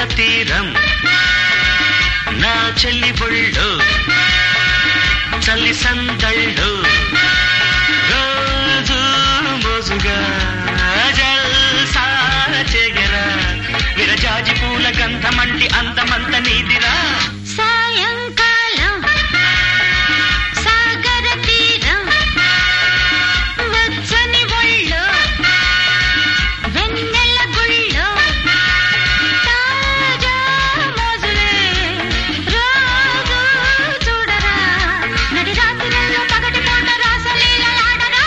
తీరం నా చెల్లి బొళ్ళు చల్లి సందళ్ళు రోజు మోజుగా జల్సా చెగరా విరజాజి పూల గంధమంటి అందమంత నీదిరా సాయంకాలం సాగర తీరం వచ్చని ఒళ్ళో వెన్నెల గుళ్ళో తాజా మోజులే రోజు చూడరా నడి రాత్రుల్లో పగటి పూట రాసలీలలాడరా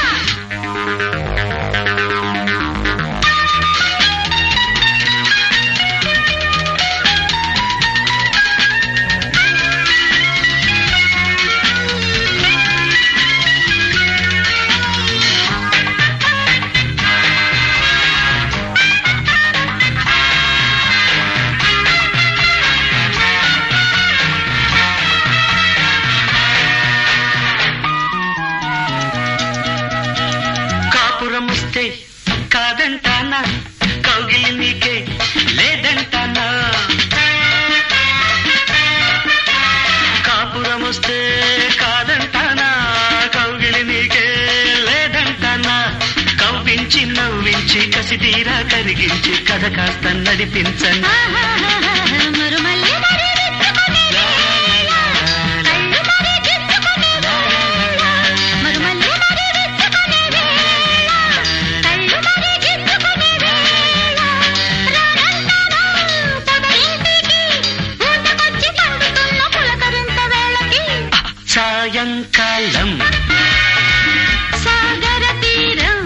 కాపురం వస్తే కాదంటానా కౌగిలి నీకే లేదంటానా కాపురం వస్తే కాదంటానా కౌగిలి నీకే లేదంటానా కవ్వించి నవ్వించి కసి తీరా కరిగించి కథ కాస్త నడిపించండి మరుమల్లి మరి విచ్చుకునే వేళ, కళ్ళు మరి గిచ్చుకునే వేళ, మరుమల్లి మరి విచ్చుకునే వేళ, కళ్ళు మరి గిచ్చుకునే వేళ, రారంటారా పొదరింటికి, ఊటకొచ్చి పండుతున్న పులకరింత వేళకి, సాయంకాలం సాగర తీరం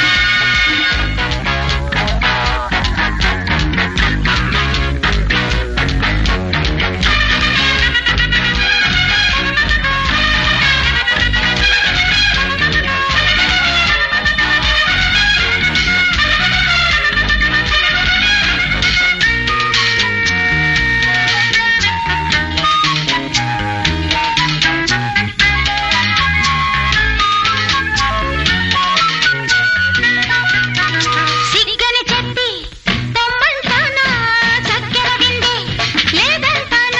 సిగ్గని చెప్పి పొమ్మంటానా చక్కెర విందే లేదంటానా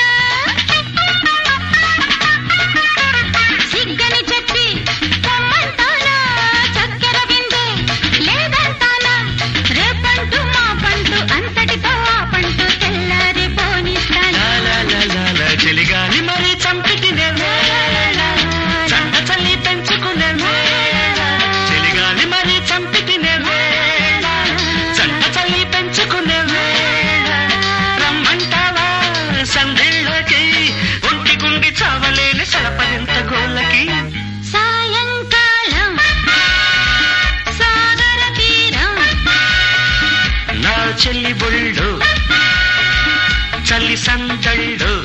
సిగ్గని చెప్పి పొమ్మంటానా చక్కెర విందే లేదంటానా రేపంటూ మా పంటూ అంతటితో ఆ పంటూ తెల్లారి పోనిస్తానా లాలాలాలాల చెలిగాలి మరి చంపితినే వేళ చంట చల్లి పెంచుకునే వేళ చెలిగాలి మరి చంపితినే వేళ చంట చల్లి పెంచుకునే వేళ రమ్మంటావా సంధిళ్ళకి ఒంటి గుండి చావలేని సడపరింత గోళ్ళకి సాయంకాలం సాగర తీరం నా చెల్లి బొళ్ళు చల్లి సందళ్ళు